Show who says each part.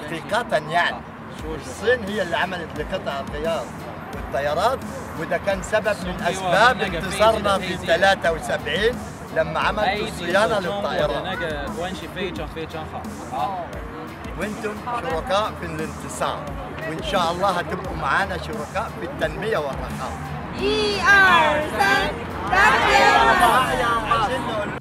Speaker 1: حقيقة يعني الصين هي اللي عملت لقطع الغيار والطيارات وده كان سبب من اسباب انتصارنا في 73 لما عملت الصيانه للطائرات وانتم شركاء في الانتصار وان شاء الله هتبقوا معانا شركاء في التنميه والرخاء
Speaker 2: 一二三，大家好。
Speaker 1: عايزين نقول